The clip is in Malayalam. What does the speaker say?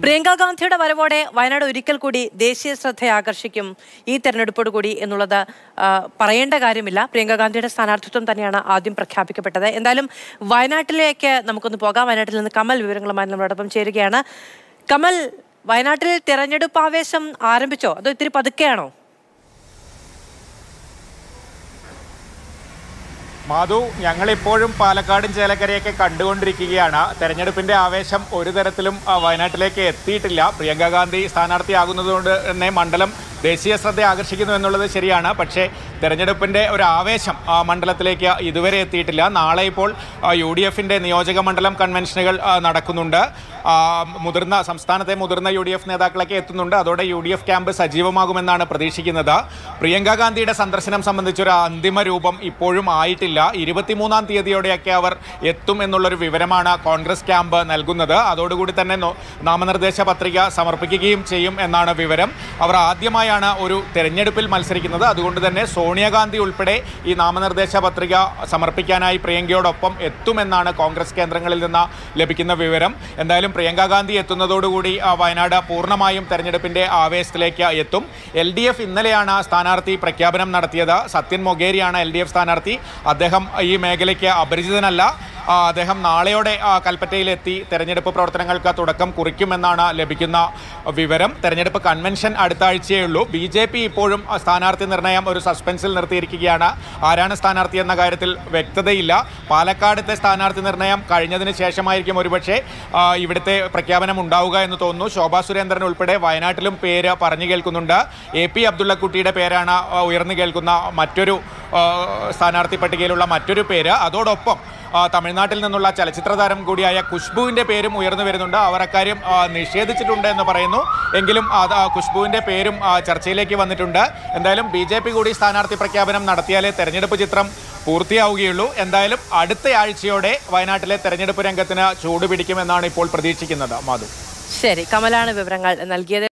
പ്രിയങ്ക ഗാന്ധിയുടെ വരവോടെ വയനാട് ഒരിക്കൽ കൂടി ദേശീയ ശ്രദ്ധ ആകർഷിക്കും ഈ തെരഞ്ഞെടുപ്പോട് കൂടി എന്നുള്ളത് ആ, പറയേണ്ട കാര്യമില്ല പ്രിയങ്ക ഗാന്ധിയുടെ സ്ഥാനാർത്ഥിത്വം തന്നെയാണ് ആദ്യം പ്രഖ്യാപിക്കപ്പെട്ടത് എന്തായാലും വയനാട്ടിലേക്ക് നമുക്കൊന്ന് പോകാം വയനാട്ടിൽ നിന്ന് കമൽ വിവരങ്ങളുമായി നമ്മളോടൊപ്പം ചേരുകയാണ് കമൽ വയനാട്ടിൽ തെരഞ്ഞെടുപ്പ് ആവേശം ആരംഭിച്ചോ അതോ ഇത്തിരി പതുക്കെയാണോ മാധു ഞങ്ങളിപ്പോഴും പാലക്കാടും ചേലക്കരയൊക്കെ കണ്ടുകൊണ്ടിരിക്കുകയാണ് തെരഞ്ഞെടുപ്പിന്റെ ആവേശം ഒരു തരത്തിലും ആ, വയനാട്ടിലേക്ക് എത്തിയിട്ടില്ല പ്രിയങ്ക ഗാന്ധി സ്ഥാനാർത്ഥിയാകുന്നതുകൊണ്ട് തന്നെ മണ്ഡലം ദേശീയ ശ്രദ്ധ ആകർഷിക്കുന്നു എന്നുള്ളത് ശരിയാണ് പക്ഷേ തെരഞ്ഞെടുപ്പിന്റെ ഒരു ആവേശം ആ മണ്ഡലത്തിലേക്ക് ഇതുവരെ എത്തിയിട്ടില്ല നാളെ ഇപ്പോൾ യു ഡി എഫിന്റെ നിയോജക മണ്ഡലം കൺവെൻഷനുകൾ ആ, നടക്കുന്നുണ്ട് ആ, മുതിർന്ന സംസ്ഥാനത്തെ മുതിർന്ന യു ഡി എഫ് നേതാക്കളൊക്കെ എത്തുന്നുണ്ട് അതോടെ യു ഡി എഫ് ക്യാമ്പ് സജീവമാകുമെന്നാണ് പ്രതീക്ഷിക്കുന്നത് പ്രിയങ്ക ഗാന്ധിയുടെ സന്ദർശനം സംബന്ധിച്ചൊരു അന്തിമ രൂപം ഇപ്പോഴും ആയിട്ടില്ല ഇരുപത്തിമൂന്നാം തീയതിയോടെയൊക്കെ അവർ എത്തും എന്നുള്ളൊരു വിവരമാണ് കോൺഗ്രസ് ക്യാമ്പ് നൽകുന്നത് അതോടുകൂടി തന്നെ നോ- നാമനിർദ്ദേശ പത്രിക സമർപ്പിക്കുകയും ചെയ്യും എന്നാണ് വിവരം അവർ ആദ്യമായാണ് ഒരു തെരഞ്ഞെടുപ്പിൽ മത്സരിക്കുന്നത് അതുകൊണ്ട് തന്നെ സോണിയാഗാന്ധി ഉൾപ്പെടെ ഈ നാമനിർദ്ദേശ പത്രിക സമർപ്പിക്കാനായി പ്രിയങ്കയോടൊപ്പം എത്തുമെന്നാണ് കോൺഗ്രസ് കേന്ദ്രങ്ങളിൽ നിന്ന് ലഭിക്കുന്ന വിവരം എന്തായാലും പ്രിയങ്ക ഗാന്ധി എത്തുന്നതോടുകൂടി ആ, വയനാട് പൂർണ്ണമായും തെരഞ്ഞെടുപ്പിന്റെ ആവേശത്തിലേക്ക് എത്തും എൽ ഡി എഫ് ഇന്നലെയാണ് സ്ഥാനാർത്ഥി പ്രഖ്യാപനം നടത്തിയത് സത്യൻ മൊഗേരിയാണ് എൽ ഡി എഫ് സ്ഥാനാർത്ഥി അദ്ദേഹം ഈ മേഖലയ്ക്ക് അപരിചിതനല്ല ആ, അദ്ദേഹം നാളെയോടെ ആ, കൽപ്പറ്റയിലെത്തി തെരഞ്ഞെടുപ്പ് പ്രവർത്തനങ്ങൾക്ക് തുടക്കം കുറിക്കുമെന്നാണ് ലഭിക്കുന്ന വിവരം തെരഞ്ഞെടുപ്പ് കൺവെൻഷൻ അടുത്ത ആഴ്ചയേ ഉള്ളൂ ബി ജെ പി ഇപ്പോഴും ആ, സ്ഥാനാർത്ഥി നിർണയം ഒരു സസ്പെൻസിൽ നിർത്തിയിരിക്കുകയാണ് ആരാണ് സ്ഥാനാർത്ഥി എന്ന കാര്യത്തിൽ വ്യക്തതയില്ല പാലക്കാടത്തെ സ്ഥാനാർത്ഥി നിർണയം കഴിഞ്ഞതിന് ശേഷമായിരിക്കും ഒരുപക്ഷെ ആ, ഇവിടുത്തെ പ്രഖ്യാപനം ഉണ്ടാവുക എന്ന് തോന്നുന്നു ശോഭാ സുരേന്ദ്രൻ ഉൾപ്പെടെ വയനാട്ടിലും പേര് പറഞ്ഞു കേൾക്കുന്നുണ്ട് എ പി അബ്ദുള്ളക്കുട്ടിയുടെ പേരാണ് ആ, ഉയർന്നു കേൾക്കുന്ന മറ്റൊരു ആ, സ്ഥാനാർത്ഥി പട്ടികയിലുള്ള മറ്റൊരു പേര് അതോടൊപ്പം ആ, തമിഴ്നാട്ടിൽ നിന്നുള്ള ചലച്ചിത്ര താരം കൂടിയായ ഖുഷ്ബുവിന്റെ പേരും ഉയർന്നു വരുന്നുണ്ട് അവർ അക്കാര്യം ആ, നിഷേധിച്ചിട്ടുണ്ട് എന്ന് പറയുന്നു എങ്കിലും അത് ആ ഖുഷ്ബുവിന്റെ പേരും ആ, ചർച്ചയിലേക്ക് വന്നിട്ടുണ്ട് എന്തായാലും ബി ജെ പി കൂടി സ്ഥാനാർത്ഥി പ്രഖ്യാപനം നടത്തിയാലേ തെരഞ്ഞെടുപ്പ് ചിത്രം പൂർത്തിയാവുകയുള്ളൂ എന്തായാലും അടുത്ത ആഴ്ചയോടെ വയനാട്ടിലെ തെരഞ്ഞെടുപ്പ് രംഗത്തിന് ചൂടുപിടിക്കുമെന്നാണ് ഇപ്പോൾ പ്രതീക്ഷിക്കുന്നത് മാധു ശരി കമലാണ് വിവരങ്ങൾ നൽകിയത്